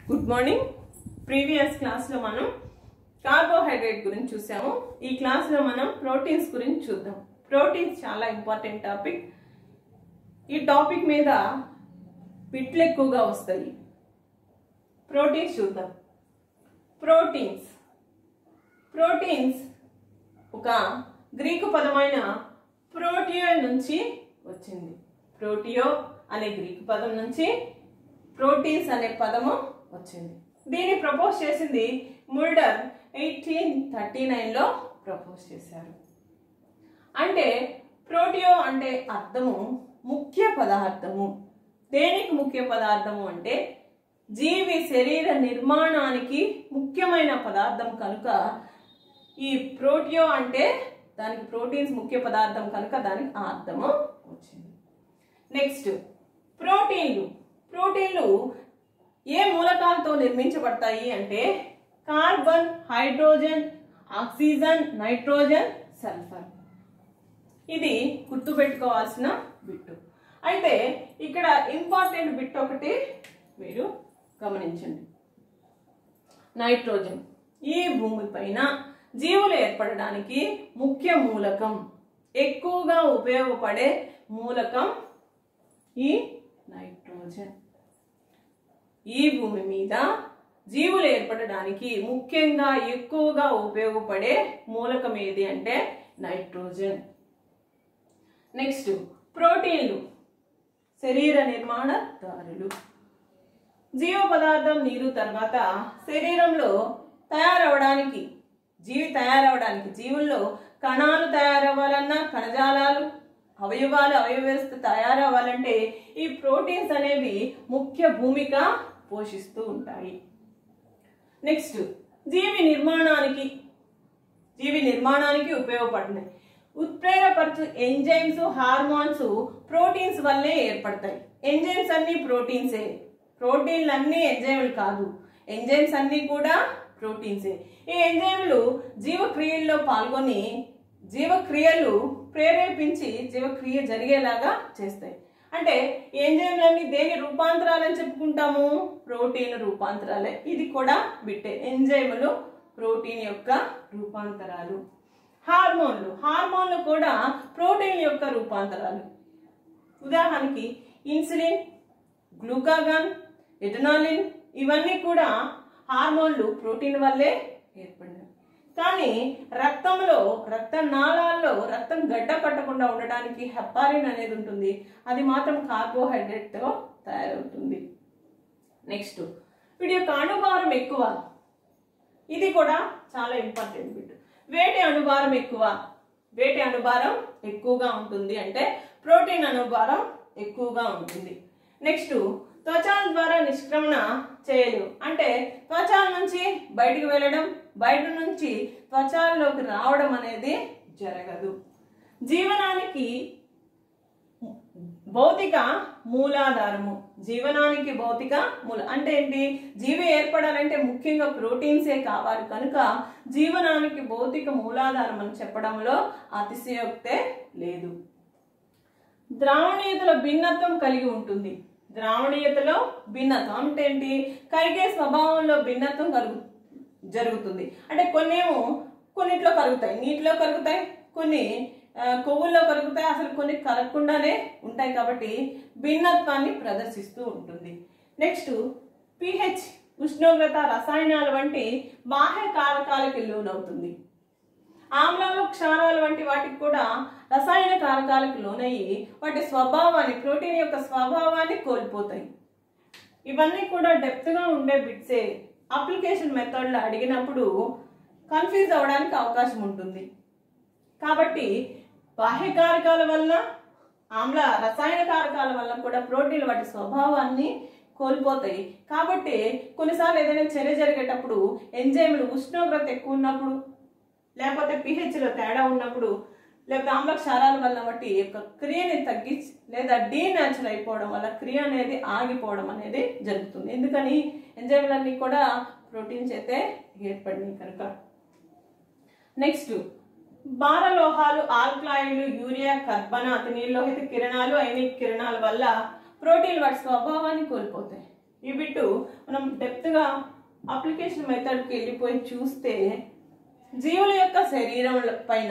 good morning previous క్లాస్లో మనం carbohydrate గురించి చూసాము ఈ క్లాస్లో మనం ప్రోటీన్స్ గురించి చూద్దాం ప్రోటీన్స్ చాలా ఇంపార్టెంట్ టాపిక్ ఈ టాపిక్ మీద బిట్లు ఎక్కువగా వస్తాయి ప్రోటీన్స్ చూద్దాం ప్రోటీన్స్ ప్రోటీన్స్ ఒక గ్రీకు పదమైన ప్రోటియో నుంచి వచ్చింది ప్రోటియో అనే గ్రీకు పదం నుంచి ప్రోటీన్స్ అనే పదము వచ్చింది దీన్ని ప్రపోజ్ చేసింది ముల్డర్ ఎయిటీన్ థర్టీ నైన్లో ప్రపోజ్ చేశారు అంటే ప్రోటియో అంటే అర్థము ముఖ్య పదార్థము దేనికి ముఖ్య పదార్థము అంటే జీవి శరీర నిర్మాణానికి ముఖ్యమైన పదార్థం కనుక ఈ ప్రోటియో అంటే దానికి ప్రోటీన్స్ ముఖ్య పదార్థం కనుక దానికి ఆ అర్థము వచ్చింది నెక్స్ట్ ప్రోటీన్లు ప్రోటీన్లు ఏ మూలకాలతో నిర్మించబడతాయి అంటే carbon hydrogen oxygen nitrogen sulphur ఇది గుర్తుపెట్టుకోవాల్సిన బిట్టు అయితే ఇక్కడ ఇంపార్టెంట్ బిట్ ఒకటి మీరు గమనించండి నైట్రోజన్ ఈ భూమిపైన జీవులు ఏర్పడడానికి ముఖ్య మూలకం ఎక్కువగా ఉపయోగపడే మూలకం ఈ నైట్రోజన్ ఈ భూమి మీద జీవులు ఏర్పడడానికి ముఖ్యంగా ఎక్కువగా ఉపయోగపడే మూలకం ఏది అంటే నైట్రోజన్ నెక్స్ట్ ప్రోటీన్లు శరీర నిర్మాణ దారులు జీవ పదార్థం నీరు తర్వాత శరీరంలో తయారవడానికి జీవి తయారవడానికి జీవుల్లో కణాలు తయారవ్వాలన్నా కణజాలాలు అవయవాలు అవయవ వ్యవస్థ తయారవ్వాలంటే ఈ ప్రోటీన్స్ అనేవి ముఖ్య భూమిక పోషిస్తూ ఉంటాయి నెక్స్ట్ జీవి నిర్మాణానికి జీవి నిర్మాణానికి ఉపయోగపడుతున్నాయి ఉత్ప్రేరపరచు ఎంజైమ్స్ హార్మోన్స్ ప్రోటీన్స్ వల్లే ఏర్పడతాయి ఎంజైమ్స్ అన్ని ప్రోటీన్సే ప్రోటీన్లు అన్ని ఎంజైమ్లు కాదు ఎంజైమ్స్ అన్ని కూడా ప్రోటీన్సే ఈ ఎంజైమ్లు జీవక్రియల్లో పాల్గొని జీవక్రియలు ప్రేరేపించి జీవక్రియ జరిగేలాగా చేస్తాయి అంటే ఎంజైమ్లన్నీ దేని రూపాంతరాలని చెప్పుకుంటాము ప్రోటీన్ రూపాంతరాలే ఇది కూడా బిట్టే ఎంజైములు ప్రోటీన్ యొక్క రూపాంతరాలు హార్మోన్లు హార్మోన్లు కూడా ప్రోటీన్ యొక్క రూపాంతరాలు ఉదాహరణకి ఇన్సులిన్ గ్లూకాగాన్ ఎటనాలిన్ ఇవన్నీ కూడా హార్మోన్లు ప్రోటీన్ వల్లే ఏర్పడినవి కానీ రక్తంలో రక్త నాళాల్లో రక్తం గడ్డ కట్టకుండా ఉండడానికి హెపారిన్ అనేది ఉంటుంది అది మాత్రం కార్బోహైడ్రేట్తో తయారవుతుంది నెక్స్ట్ వీటి యొక్క అణుభారం ఎక్కువ ఇది కూడా చాలా ఇంపార్టెంట్ బిట్ వేటి అణుభారం ఎక్కువ వేటి అణుభారం ఎక్కువగా ఉంటుంది అంటే ప్రోటీన్ అణుభారం ఎక్కువగా ఉంటుంది నెక్స్ట్ త్వచాల ద్వారా నిష్క్రమణ చేయలు అంటే త్వచాల నుంచి బయటికి వెళ్ళడం బయట నుంచి త్వచాల్లోకి రావడం అనేది జరగదు జీవనానికి భౌతిక మూలాధారము జీవనానికి భౌతిక మూల అంటే ఏంటి జీవి ఏర్పడాలంటే ముఖ్యంగా ప్రోటీన్సే కావాలి కనుక జీవనానికి భౌతిక మూలాధారం అని చెప్పడంలో అతిశయోక్తే లేదు ద్రావణీయతలో భిన్నత్వం కలిగి ఉంటుంది ద్రావణీయతలో భిన్నత్వం అంటే ఏంటి కరిగే స్వభావంలో భిన్నత్వం కలుగు జరుగుతుంది అంటే కొన్నేమో కొన్నిట్లో కరుగుతాయి నీటిలో కరుగుతాయి కొన్ని కొవ్వుల్లో కరుగుతాయి అసలు కొన్ని కరగకుండానే ఉంటాయి కాబట్టి భిన్నత్వాన్ని ప్రదర్శిస్తూ ఉంటుంది నెక్స్ట్ పిహెచ్ ఉష్ణోగ్రత రసాయనాలు వంటి బాహ్య కారకాలకి లోనవుతుంది ఆమ్లాలు క్షారాలు వంటి వాటికి కూడా రసాయన కారకాలకు లోనయ్యి వాటి స్వభావాన్ని ప్రోటీన్ యొక్క స్వభావాన్ని కోల్పోతాయి ఇవన్నీ కూడా డెప్త్గా ఉండే బిట్సే అప్లికేషన్ మెథడ్లో అడిగినప్పుడు కన్ఫ్యూజ్ అవ్వడానికి అవకాశం ఉంటుంది కాబట్టి బాహ్య కారకాల వల్ల ఆమ్ల రసాయన కారకాల వల్ల కూడా ప్రోటీన్లు వాటి స్వభావాన్ని కోల్పోతాయి కాబట్టి కొన్నిసార్లు ఏదైనా చర్య జరిగేటప్పుడు ఎంజైమ్లు ఉష్ణోగ్రత ఎక్కువ ఉన్నప్పుడు లేకపోతే పిహెచ్లో తేడా ఉన్నప్పుడు లేకపోతే ఆమ్ల క్షారాల వల్ల బట్టి యొక్క క్రియని తగ్గించి లేదా డీనాచురల్ అయిపోవడం వల్ల క్రియ అనేది ఆగిపోవడం అనేది జరుగుతుంది ఎందుకని ఎంజైమ్లన్నీ కూడా ప్రోటీన్ చేతే ఏర్పడినాయి కనుక నెక్స్ట్ భారలోహాలు ఆల్క్లాయిడ్లు యూరియా కర్బన అతి నిర్లోహిత కిరణాలు అయనిక్ కిరణాల వల్ల ప్రోటీన్ వాటి స్వభావాన్ని కోల్పోతాయి ఈ బిట్టు మనం డెప్త్గా అప్లికేషన్ మెథడ్కి వెళ్ళిపోయి చూస్తే జీవుల యొక్క శరీరం పైన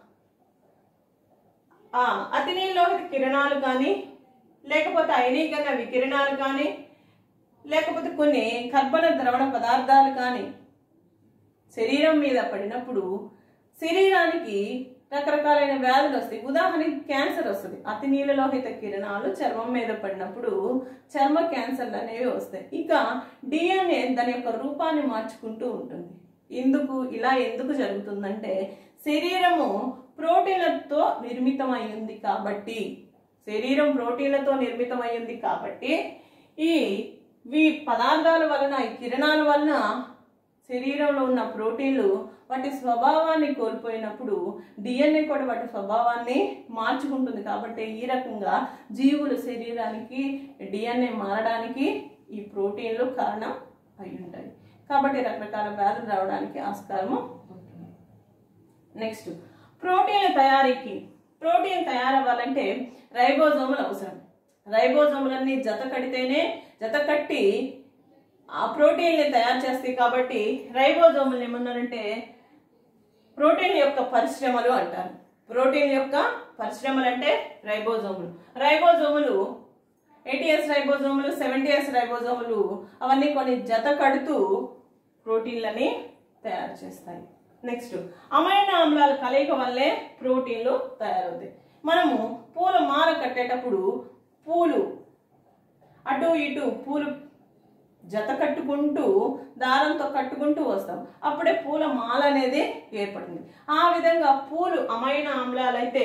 ఆ, అతినీలోహిత కిరణాలు కానీ లేకపోతే అయనీకరణ వికిరణాలు కానీ లేకపోతే కొన్ని కర్బన ద్రవణ పదార్థాలు కానీ శరీరం మీద పడినప్పుడు శరీరానికి రకరకాలైన వ్యాధులు వస్తాయి ఉదాహరణకి క్యాన్సర్ వస్తుంది అతి నీలలోహిత కిరణాలు చర్మం మీద పడినప్పుడు చర్మ క్యాన్సర్లు అనేవి వస్తాయి ఇక డిఎన్ఏ దాని యొక్క రూపాన్ని మార్చుకుంటూ ఉంటుంది ఎందుకు ఇలా ఎందుకు జరుగుతుందంటే శరీరము ప్రోటీన్లతో నిర్మితమై ఉంది కాబట్టి శరీరం ప్రోటీన్లతో నిర్మితమై ఉంది కాబట్టి ఈ ఈ పదార్థాల వలన ఈ కిరణాల వలన శరీరంలో ఉన్న ప్రోటీన్లు వాటి స్వభావాన్ని కోల్పోయినప్పుడు డిఎన్ఏ కూడా వాటి స్వభావాన్ని మార్చుకుంటుంది కాబట్టి ఈ రకంగా జీవుల శరీరానికి డిఎన్ఏ మారడానికి ఈ ప్రోటీన్లు కారణం అయి ఉంటాయి కాబట్టి రకరకాల వ్యాధులు రావడానికి ఆస్కారము ఉంటుంది నెక్స్ట్ ప్రోటీన్ల తయారీకి ప్రోటీన్ తయారవ్వాలంటే రైబోజోములు అవసరం రైబోజోములన్నీ జత కడితేనే జత కట్టి ఆ ప్రోటీన్ని తయారు చేస్తాయి కాబట్టి రైబోజోములు ఏమన్నారంటే ప్రోటీన్ యొక్క పరిశ్రమలు అంటారు ప్రోటీన్ యొక్క పరిశ్రమలు అంటే రైబోజోములు రైబోజోములు ఎయిటీఎస్ రైబోజోములు సెవెంటీఎస్ రైబోజోములు అవన్నీ కొన్ని జత కడుతూ ప్రోటీన్లని తయారు చేస్తాయి నెక్స్ట్ అమైనో ఆమ్లాల కలయిక వల్లే ప్రోటీన్లు తయారవుతాయి మనము పూల మాల కట్టేటప్పుడు పూలు అటు ఇటు పూలు జత కట్టుకుంటూ దారంతో కట్టుకుంటూ వస్తాం అప్పుడే పూల మాల అనేది ఏర్పడుతుంది ఆ విధంగా పూలు అమైన ఆమ్లాలైతే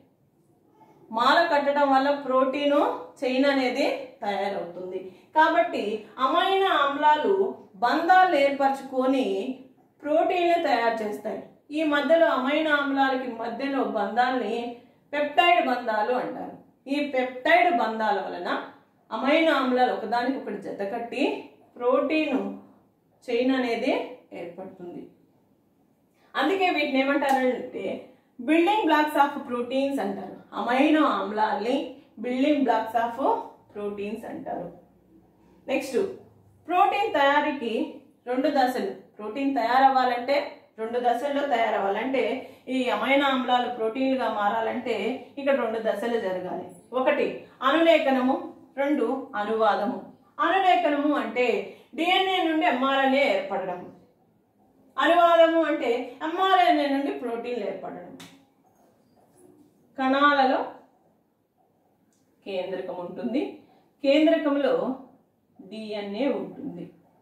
మాల కట్టడం వల్ల ప్రోటీను చైన్ అనేది తయారవుతుంది కాబట్టి అమైన ఆమ్లాలు బంధాలు ఏర్పరచుకొని ప్రోటీన్లు తయారు చేస్తాయి ఈ మధ్యలో అమైనో ఆమ్లాలకి మధ్యలో బంధాల్ని పెప్టైడ్ బంధాలు అంటారు ఈ పెప్టైడ్ బంధాల వలన అమైనో ఆమ్లాలు ఒకదానికి ఒకటి జత కట్టి ప్రోటీన్ చైన్ అనేది ఏర్పడుతుంది అందుకే వీటిని ఏమంటారంటే బిల్డింగ్ బ్లాక్స్ ఆఫ్ ప్రోటీన్స్ అంటారు అమైనో ఆమ్లాల్ని బిల్డింగ్ బ్లాక్స్ ఆఫ్ ప్రోటీన్స్ అంటారు నెక్స్ట్ ప్రోటీన్ తయారీకి రెండు దశలు ప్రోటీన్ తయారవ్వాలంటే రెండు దశల్లో తయారవ్వాలంటే ఈ అమైనో ఆమ్లాలు ప్రోటీన్లుగా మారాలంటే ఇక్కడ రెండు దశలు జరగాలి ఒకటి అనులేఖనము రెండు అనువాదము అనులేఖనము అంటే డిఎన్ఏ నుండి ఎంఆర్ఎన్ఏ ఏర్పడడం అనువాదము అంటే ఎంఆర్ఎన్ఏ నుండి ప్రోటీన్లు ఏర్పడడం కణాలలో కేంద్రకం ఉంటుంది కేంద్రకంలో డిఎన్ఏ ఉంటుంది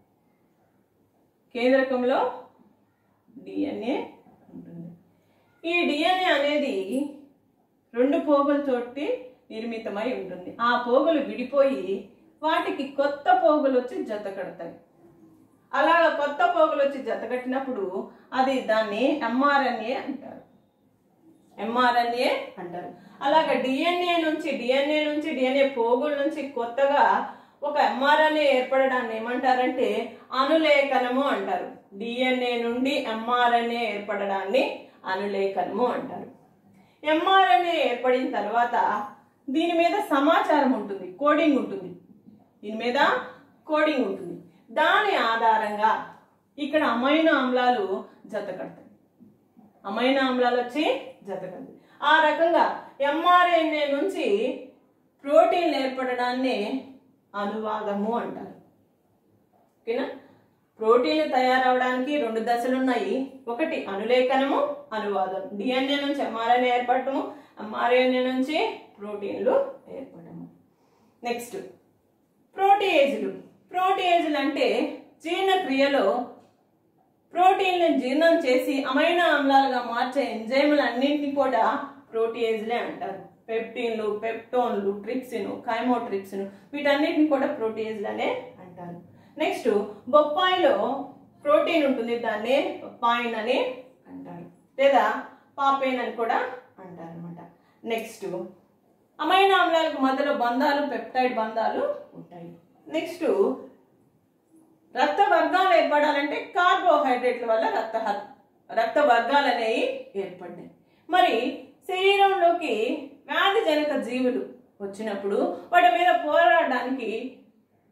కేంద్రకంలో డిఎన్ఏ ఉంటుంది ఈ డిఎన్ఏ అనేది రెండు పోగులతోటి నిర్మితమై ఉంటుంది ఆ పోగులు విడిపోయి వాటికి కొత్త పోగులు వచ్చి జత కడతాయి అలా కొత్త పోగులు వచ్చి జత కట్టినప్పుడు అది దాన్ని ఎంఆర్ఎన్ఏ అంటారు ఎంఆర్ఎన్ఏ అంటారు అలాగే డిఎన్ఏ నుంచి డిఎన్ఏ నుంచి డిఎన్ఏ పోగుల నుంచి కొత్తగా ఒక ఎంఆర్ఎన్ఏ ఏర్పడడాన్ని ఏమంటారంటే అనులేఖనము అంటారు డిఎన్ఏ నుండి ఎంఆర్ఎన్ఏ ఏర్పడడాన్ని అనులేఖనము అంటారు ఎంఆర్ఎన్ఏ ఏర్పడిన తర్వాత దీని మీద సమాచారం ఉంటుంది కోడింగ్ ఉంటుంది దీని మీద కోడింగ్ ఉంటుంది దాని ఆధారంగా ఇక్కడ అమైనో ఆమ్లాలు జత కడతాయి అమైనో ఆమ్లాలు వచ్చి జత కడతాయి ఆ రకంగా ఎంఆర్ఎన్ఏ నుంచి ప్రోటీన్లు ఏర్పడడాన్ని అనువాదము అంటారు ఓకేనా ప్రోటీన్లు తయారవడానికి రెండు దశలు ఉన్నాయి ఒకటి అనులేఖనము అనువాదం డిఎన్ఏ నుంచి ఎంఆర్ఎన్ఏ ఏర్పడటము ఎంఆర్ఎన్ఏ నుంచి ప్రోటీన్లు ఏర్పడము నెక్స్ట్ ప్రోటీయేజ్లు ప్రోటీయేజ్లు అంటే జీర్ణక్రియలో ప్రోటీన్లను జీర్ణం చేసి అమైనో ఆమ్లాలుగా మార్చే ఎంజైములన్నింటినీ కూడా ప్రోటీయేజ్లే అంటారు పెప్టిన్లు పెప్టోన్లు ట్రిప్సిన్ కైమోట్రిప్సిన్ వీటన్నిటిని కూడా ప్రోటీయేజ్లనే అంటారు నెక్స్ట్ బొప్పాయిలో ప్రోటీన్ ఉంటుంది దాన్ని పాయిన్ అని అంటారు లేదా పాపేన్ అని కూడా అంటారు అనమాట నెక్స్ట్ అమైనో ఆమ్లాలకు మధ్యలో బంధాలు పెప్టైడ్ బంధాలు ఉంటాయి నెక్స్ట్ రక్త వర్గాలు ఏర్పడాలంటే కార్బోహైడ్రేట్ల వల్ల రక్త హ- రక్త వర్గాలు అనేవి ఏర్పడినాయి మరి శరీరంలోకి వ్యాధిజనక జీవులు వచ్చినప్పుడు వాటి మీద పోరాడడానికి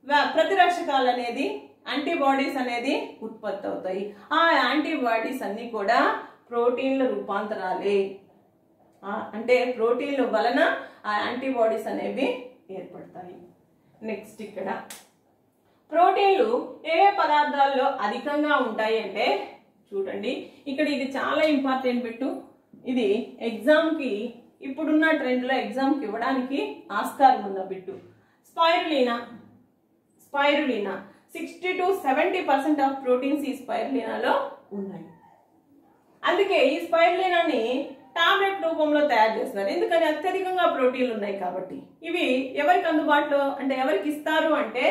వ్య- ప్రతిరక్షకాలు అనేది యాంటీబాడీస్ అనేది ఉత్పత్తి అవుతాయి ఆ యాంటీబాడీస్ అన్ని కూడా ప్రోటీన్ల రూపాంతరాలే ఆ, అంటే ప్రోటీన్ల వలన ఆ యాంటీబాడీస్ అనేవి ఏర్పడతాయి నెక్స్ట్ ఇక్కడ ప్రోటీన్లు ఏ ఏ పదార్థాల్లో అధికంగా ఉంటాయి అంటే చూడండి ఇక్కడ ఇది చాలా ఇంపార్టెంట్ బిట్టు ఇది ఎగ్జామ్కి ఇప్పుడున్న ట్రెండ్లో ఎగ్జామ్కి ఇవ్వడానికి ఆస్కారం ఉన్న bit spirulina spirulina sixty to seventy percent of proteins ఈ స్పైరులీనాలో ఉన్నాయి అందుకే ఈ స్పైరులీనాని టాబ్లెట్ రూపంలో తయారు చేస్తున్నారు ఎందుకని అత్యధికంగా ప్రోటీన్లు ఉన్నాయి కాబట్టి ఇవి ఎవరికి అందుబాటులో అంటే ఎవరికి ఇస్తారు అంటే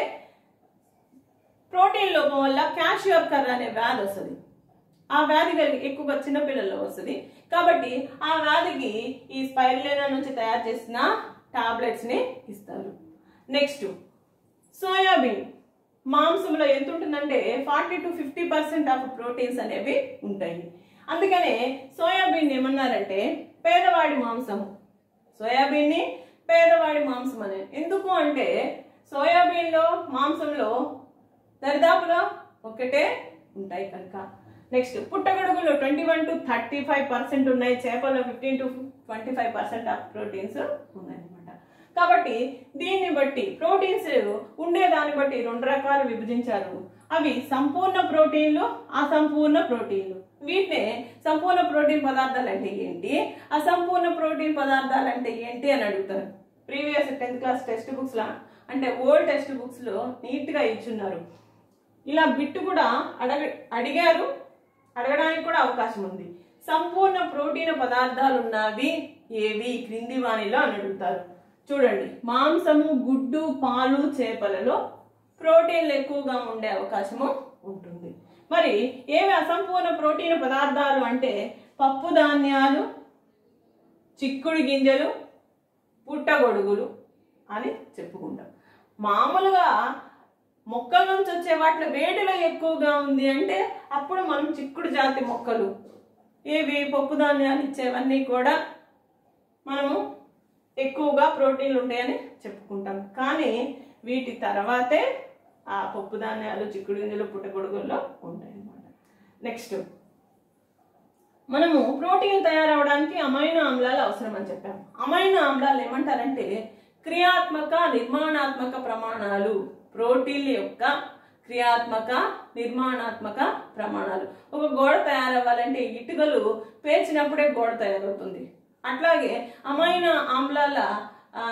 ప్రోటీన్ లోపం వల్ల క్యాషియోకర్ అనే వ్యాధి వస్తుంది ఆ వ్యాధి కలిగి ఎక్కువగా చిన్నపిల్లల్లో వస్తుంది కాబట్టి ఆ వ్యాధికి ఈ స్పైరులేనా నుంచి తయారు చేసిన టాబ్లెట్స్ ని ఇస్తారు నెక్స్ట్ సోయాబీన్ మాంసంలో ఎంత ఉంటుందంటే forty to fifty percent of proteins అనేవి ఉంటాయి అందుకనే సోయాబీన్ ఏమన్నారంటే పేదవాడి మాంసము సోయాబీన్ని పేదవాడి మాంసం అనే ఎందుకు అంటే సోయాబీన్లో మాంసంలో దరిదాపులో ఒకటే ఉంటాయి కనుక నెక్స్ట్ పుట్టగొడుగులో twenty one to thirty five percent ఉన్నాయి చేపల్లో fifteen to twenty five percent of proteins ఉన్నాయన్నమాట కాబట్టి దీన్ని బట్టి ప్రోటీన్స్ ఉండే దాన్ని బట్టి రెండు రకాలు విభజించారు అవి సంపూర్ణ ప్రోటీన్లు అసంపూర్ణ ప్రోటీన్లు వీటినే సంపూర్ణ ప్రోటీన్ పదార్థాలు అంటే ఏంటి అసంపూర్ణ ప్రోటీన్ పదార్థాలు అంటే ఏంటి అని అడుగుతారు previous tenth class text books లా అంటే ఓల్డ్ టెక్స్ట్ బుక్స్ లో నీట్ గా ఇచ్చున్నారు ఇలా బిట్టు కూడా అడగ అడిగారు అడగడానికి కూడా అవకాశం ఉంది సంపూర్ణ ప్రోటీన్ పదార్థాలు ఉన్నవి ఏవి క్రింది వాణిలో అని అడుగుతారు చూడండి మాంసము గుడ్డు పాలు చేపలలో ప్రోటీన్లు ఎక్కువగా ఉండే అవకాశము ఉంటుంది మరి ఏవి అసంపూర్ణ ప్రోటీన్ పదార్థాలు అంటే పప్పు ధాన్యాలు చిక్కుడు గింజలు పుట్టగొడుగులు అని చెప్పుకుంటాం మామూలుగా మొక్కల నుంచి వచ్చే వాటిలో వేడిలో ఎక్కువగా ఉంది అంటే అప్పుడు మనం చిక్కుడు జాతి మొక్కలు ఏవి పప్పు ధాన్యాలు ఇచ్చేవన్నీ కూడా మనము ఎక్కువగా ప్రోటీన్లు ఉంటాయని చెప్పుకుంటాం కానీ వీటి తర్వాతే ఆ పప్పు ధాన్యాలు చిక్కుడు గింజలు పుట్టగొడుగుల్లో ఉంటాయి అన్నమాట నెక్స్ట్ మనము ప్రోటీన్ తయారవడానికి అమైనో ఆమ్లాలు అవసరం అని చెప్పాము అమైనో ఆమ్లాలు ఏమంటారంటే క్రియాత్మక నిర్మాణాత్మక ప్రమాణాలు ప్రోటీన్ల యొక్క క్రియాత్మక నిర్మాణాత్మక ప్రమాణాలు ఒక గోడ తయారవ్వాలంటే ఇటుకలు పేర్చినప్పుడే గోడ తయారవుతుంది అట్లాగే అమైనో ఆమ్లాల ఆ,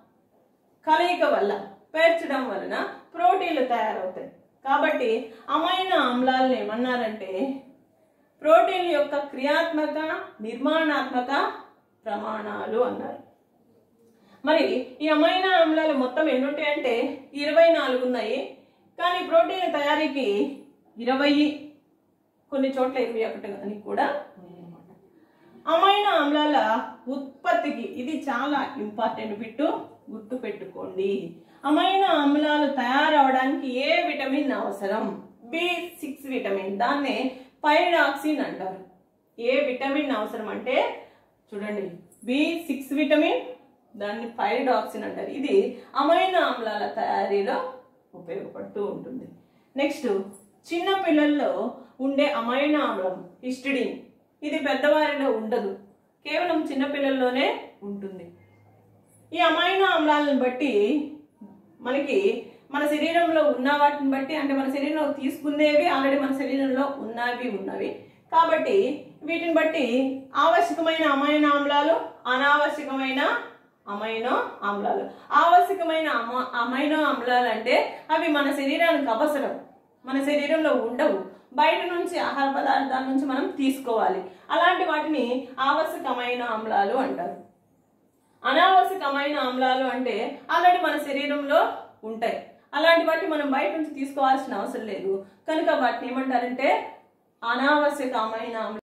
కలయిక వల్ల పేర్చడం వలన ప్రోటీన్లు తయారవుతాయి కాబట్టి అమైనో ఆమ్లాలను ఏమన్నారంటే ప్రోటీన్ యొక్క క్రియాత్మక నిర్మాణాత్మక ప్రమాణాలు అన్నారు మరి ఈ అమైనో ఆమ్లాలు మొత్తం ఎన్ని ఉంటాయంటే ఇరవై నాలుగు ఉన్నాయి కానీ ప్రోటీన్ తయారీకి ఇరవై కొన్ని చోట్ల ఇరవై ఒకటి అని కూడా ఉన్నాయన్నమాట అమైనో ఆమ్లాల ఉత్పత్తికి ఇది చాలా ఇంపార్టెంట్ బిట్టు గుర్తు పెట్టుకోండి అమైనో ఆమ్లాలు తయారవడానికి ఏ విటమిన్ అవసరం బి సిక్స్ విటమిన్ దాన్నే పైరాక్సిన్ అంటారు ఏ విటమిన్ అవసరం అంటే చూడండి బి సిక్స్ విటమిన్ దాన్ని పైరాక్సిన్ అంటారు ఇది అమైనో ఆమ్లాల తయారీలో ఉపయోగపడుతూ ఉంటుంది నెక్స్ట్ చిన్న పిల్లల్లో ఉండే అమైనో ఆమ్లం హిస్టిడిన్ ఇది పెద్దవారిలో ఉండదు కేవలం చిన్న పిల్లల్లోనే ఉంటుంది ఈ అమైనో ఆమ్లాలను బట్టి మనకి మన శరీరంలో ఉన్న వాటిని బట్టి అంటే మన శరీరంలో తీసుకునేవి ఆల్రెడీ మన శరీరంలో ఉన్నవి ఉన్నవి కాబట్టి వీటిని బట్టి ఆవశ్యకమైన అమైనో ఆమ్లాలు అనావశ్యకమైన అమైనో ఆమ్లాలు ఆవశ్యకమైన అమ అమైనో ఆమ్లాలు అంటే అవి మన శరీరానికి అవసరం మన శరీరంలో ఉండవు బయట నుంచి ఆహార పదార్థాల నుంచి మనం తీసుకోవాలి అలాంటి వాటిని ఆవశ్యకమైన ఆమ్లాలు అంటారు అనావశ్యకమైన ఆమ్లాలు అంటే ఆల్రెడీ మన శరీరంలో ఉంటాయి అలాంటి వాటిని మనం బయట నుంచి తీసుకోవాల్సిన అవసరం లేదు కనుక వాటిని ఏమంటారంటే అనావశ్యకమైన ఆమ్లాలు